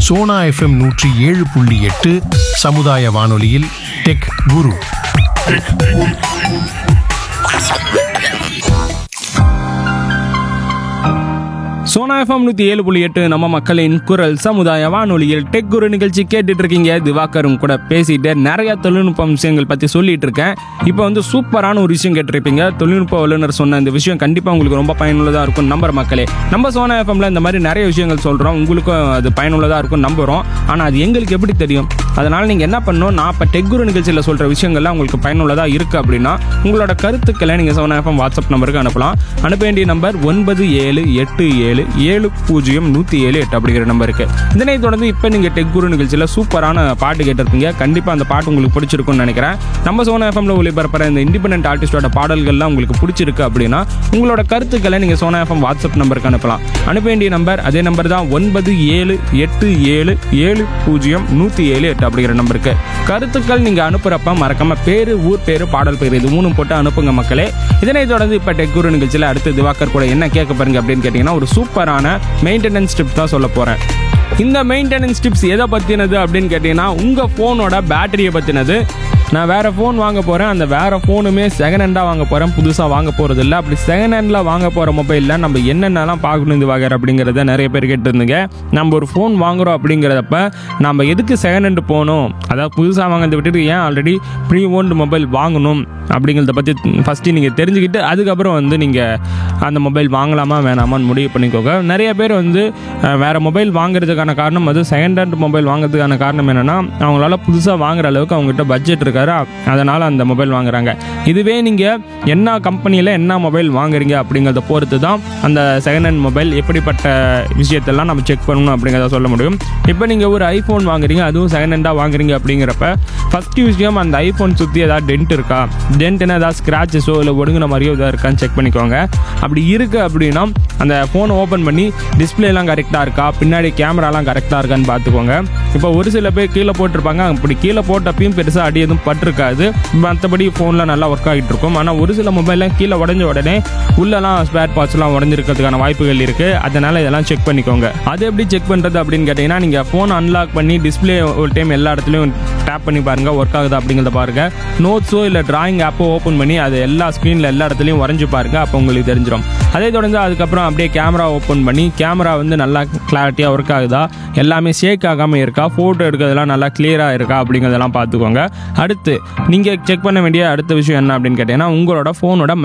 Sona FM நூற்றி ஏழு புள்ளி எட்டு சமுதாய வானொலியில் டெக் குரு சோனா எஃப்எம் நூற்றி ஏழு புள்ளி எட்டு நம்ம மக்களின் குரல் சமுதாய வானொலியில் டெக் குரு நிகழ்ச்சி கேட்டுட்டு இருக்கீங்க திவாகரும் கூட பேசிட்டு நிறைய தொழில்நுட்ப விஷயங்கள் பற்றி சொல்லிட்டு இருக்கேன் இப்போ வந்து சூப்பரான ஒரு விஷயம் கேட்டிருப்பீங்க தொழில்நுட்ப வல்லுநர் சொன்ன இந்த விஷயம் கண்டிப்பாக உங்களுக்கு ரொம்ப பயனுள்ளதாக இருக்கும் நம்புற மக்களே நம்ம சோனா எஃப்எம்ல இந்த மாதிரி நிறைய விஷயங்கள் சொல்கிறோம் உங்களுக்கும் அது பயனுள்ளதாக இருக்கும் நம்புகிறோம் ஆனால் அது எங்களுக்கு எப்படி தெரியும் அதனால் நீங்கள் என்ன பண்ணணும் நான் இப்போ டெக் குரு நிகழ்ச்சியில் சொல்கிற விஷயங்கள்லாம் உங்களுக்கு பயனுள்ளதாக இருக்குது அப்படின்னா உங்களோட கருத்துக்களை நீங்கள் சோனா எஃப்எம் வாட்ஸ்அப் நம்பருக்கு அனுப்பலாம் அனுப்ப வேண்டிய நம்பர் ஒன்பது ஏழு எட்டு ஏழு ஏழு பூஜ்ஜியம் நூற்றி ஏழு எட்டு அப்படிங்கிற நம்பருக்கு இதனை தொடர்ந்து இப்போ நீங்கள் டெக் குரு நிகழ்ச்சியில் சூப்பரான பாட்டு கேட்டிருப்பீங்க கண்டிப்பாக அந்த பாட்டு உங்களுக்கு பிடிச்சிருக்கும்னு நினைக்கிறேன் நம்ம சோனா எஃப்எம்ல ஒளிபரப்புற இந்த இண்டிபெண்டன்ட் ஆர்டிஸ்டோட பாடல்கள்லாம் உங்களுக்கு பிடிச்சிருக்கு அப்படின்னா உங்களோட கருத்துக்களை நீங்கள் சோனா எஃப்எம் வாட்ஸ்அப் நம்பருக்கு அனுப்பலாம் அனுப்ப வேண்டிய நம்பர் அதே நம்பர் தான் ஒன்பது ஏழு எட்டு ஏழு ஏழு பூஜ்ஜியம் நூற்றி ஏழு எட்டு அப்படிங்கிற நம்பருக்கு கருத்துக்கள் நீங்கள் அனுப்புகிறப்ப மறக்காம பேர் ஊர் பேர் பாடல் பேர் இது மூணும் போட்டு அனுப்புங்க மக்களே இதனை தொடர்ந்து இப்போ டெக் குரு நிகழ்ச்சியில் அடுத்து திவாகர் கூட என்ன கேட்க பாருங்க அப்படின்னு கேட்டிங்கன்னா ஒரு சூப்பரான மெயின்டெனன்ஸ் டிப்ஸ் தான் சொல்ல போகிறேன் இந்த மெயின்டெனன்ஸ் டிப்ஸ் எதை பற்றினது அப்படின்னு கேட்டிங்கன்னா உங்கள் ஃபோனோட பேட்டரியை பற்றினது நான் வேறு ஃபோன் வாங்க போகிறேன் அந்த வேறு ஃபோனுமே செகண்ட் ஹேண்டாக வாங்க போகிறேன் புதுசாக வாங்க போகிறது இல்லை அப்படி செகண்ட் ஹேண்டில் வாங்க போகிற மொபைலில் நம்ம என்னென்னலாம் பார்க்கணும் இது வகை அப்படிங்கிறத நிறைய பேர் கேட்டிருந்தீங்க நம்ம ஒரு ஃபோன் வாங்குறோம் அப்படிங்கிறதப்ப நம்ம எதுக்கு செகண்ட் ஹேண்டு போகணும் அதாவது புதுசாக வாங்குறதை விட்டுட்டு ஏன் ஆல்ரெடி ப்ரீ ஓன்டு மொபைல் வாங்கணும் அப்படிங்கிறத பற்றி ஃபஸ்ட்டு நீங்கள் தெரிஞ்சுக்கிட்டு அதுக்கப்புறம் வந்து நீங்கள் அந்த மொபைல் வாங்கலாமா வேணாமான்னு முடிவு பண்ணிக்கோங்க நிறைய பேர் வந்து அஹ், வேற மொபைல் வாங்குறதுக்கான காரணம் அது செகண்ட் ஹேண்ட் மொபைல் வாங்குறதுக்கான காரணம் என்னென்னா அவங்களால புதுசாக வாங்குற அளவுக்கு அவங்ககிட்ட பட்ஜெட் இருக்காரு அதனால் அந்த மொபைல் வாங்குறாங்க இதுவே நீங்கள் என்ன கம்பெனியில் என்ன மொபைல் வாங்குறீங்க அப்படிங்கிறத பொறுத்து தான் அந்த செகண்ட் ஹேண்ட் மொபைல் எப்படிப்பட்ட விஷயத்தெல்லாம் நம்ம செக் பண்ணணும் அப்படிங்கிறத சொல்ல முடியும் இப்போ நீங்கள் ஒரு ஐஃபோன் வாங்குறீங்க அதுவும் செகண்ட் ஹேண்டாக வாங்குறீங்க அப்படிங்கிறப்ப ஃபஸ்ட்டு விஷயம் அந்த ஐஃபோன் சுற்றி ஏதாவது டென்ட் இருக்கா டென்ட்னா ஏதாவது ஸ்க்ராச்சஸோ இல்லை ஒடுங்கின மாதிரியோ ஏதாவது இருக்கான்னு செக் பண்ணிக்கோங்க அப்படி இருக்குது அப்படின்னா அந்த ஃபோனை ஓப்பன் பண்ணி டிஸ்பிளேலாம் கரெக்டாக இருக்கா பின்னாடி கேமராலாம் கரெக்டாக இருக்கான்னு பார்த்துக்கோங்க இப்போ ஒரு சில பேர் கீழே போட்டிருப்பாங்க அப்படி கீழே போட்டப்பையும் பெருசாக அடி எதுவும் பட்டிருக்காது மற்றபடி ஃபோனில் நல்லா ஒர்க் ஆகிட்டு இருக்கும் ஆனால் ஒரு சில மொபைல்லாம் கீழே உடஞ்ச உடனே உள்ளலாம் ஸ்பேர் பார்ட்ஸ்லாம் உடஞ்சிருக்கிறதுக்கான வாய்ப்புகள் இருக்குது அதனால் இதெல்லாம் செக் பண்ணிக்கோங்க அது எப்படி செக் பண்ணுறது அப்படின்னு கேட்டிங்கன்னா நீங்கள் ஃபோன் அன்லாக் பண்ணி டிஸ்பிளே ஒரு டைம் எல்லா இடத்துலையும் டேப் பண்ணி பாருங்கள் ஒர்க் ஆகுதா அப்படிங்கிறத பாருங்கள் நோட்ஸோ இல்லை டிராயிங் ஆப்போ ஓப்பன் பண்ணி அது எல்லா ஸ்க்ரீனில் எல்லா இடத்துலையும் வரைஞ்சி பாருங்கள் அப்போ உங்களுக்கு தெரிஞ்சிடும் அதே தொடர்ந்து அதுக்கப்புறம் அப்படியே கேமரா ஓப்பன் பண்ணி கேமரா வந்து நல்லா கிளாரிட்டியாக ஒர்க் ஆகுதா எல்லாமே ஷேக் ஆகாமல் இருக்கா ஃபோட்டோ எடுக்கிறதுலாம் நல்லா கிளியராக இருக்கா அப்படிங்கிறதெல்லாம் பார்த்துக்கோங்க அடுத்து நீங்கள் செக் பண்ண வேண்டிய அடுத்த விஷயம் என்ன அப்படின்னு கேட்டிங்கன்னா உங்களோட ஃபோனோட